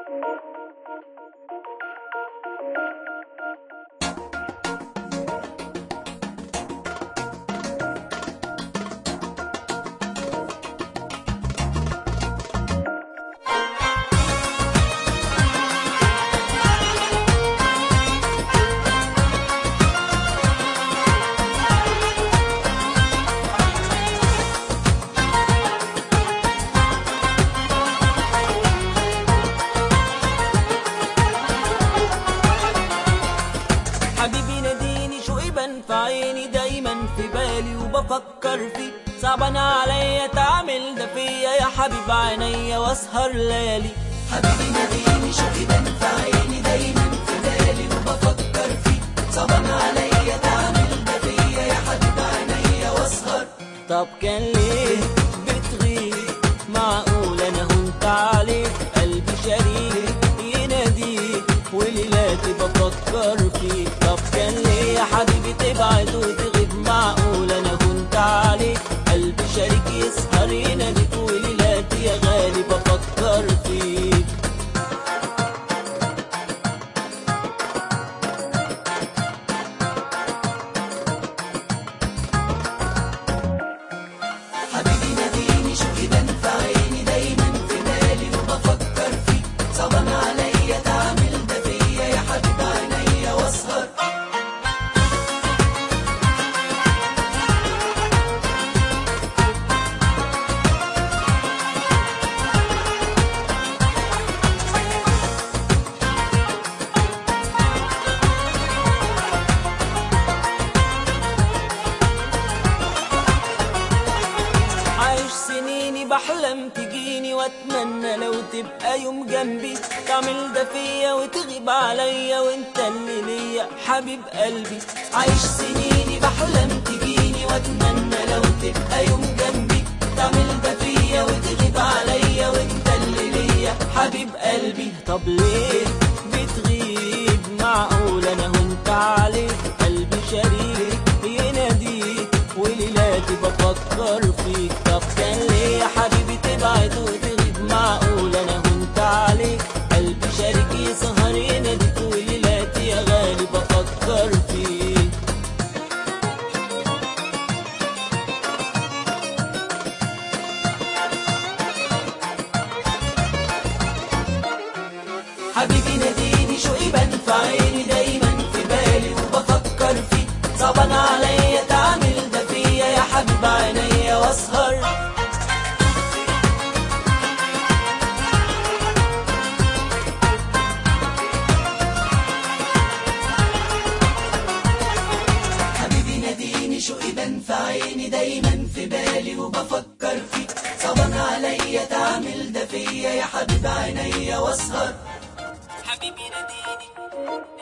حبيبي ناديني شو ابن في عيني دايما في بالي وبفكر فيه صعبان عليا تعمل ده فيا يا حبيب عينيا واسهر ليالي حبيبي ناديني شو ابن في عيني دايما في بالي وبفكر فيه صعبان عليا تعمل ده فيا يا حبيب عينيا واسهر طب كان ليه بتغيب معقول انا هنت عليك قلبي شريك يناديك وليلاتي بفكر فيك طب كان ليه يا حبيبي تبعد وتغيب معقول انا هنت عليك قلبي شريك يسهر يناديك وليلاتي يا غالي بفكر فيك حبيبي ناديني شو ابن في عيني دايما في بالي وبفكر فيه صعبان عليا تعمل ده فيا يا حبيب عينيا واسهر عايش سنيني بحلم تجيني واتمنى لو تبقى يوم جنبي تعمل ده فيا وتغيب عليا وانت اللي ليا حبيب قلبي عايش سنيني بحلم تجيني واتمنى لو تبقى يوم جنبي تعمل ده فيا وتغيب عليا وانت اللي ليا حبيب قلبي طب ليه بتغيب معقول انا وانت عليك قلبي شريك يناديك وليلاتي بفكر فيك طب كان ليه يا حبيبي تبعد وتغيب معقول انا وانت عليك قلبي شريك يسهر يناديك وليلاتي يا غالي بفكر فيك حبيبي ناديني شو ابن في عيني دايما في بالي وبفكر فيه صعبان عليا تعمل ده فيا يا حبيب عينيا واسهر حبيبي ناديني شو ابن في عيني دايما في بالي وبفكر فيه صعبان عليا تعمل ده فيا يا حبيب عينيا واسهر حبيبي ناديني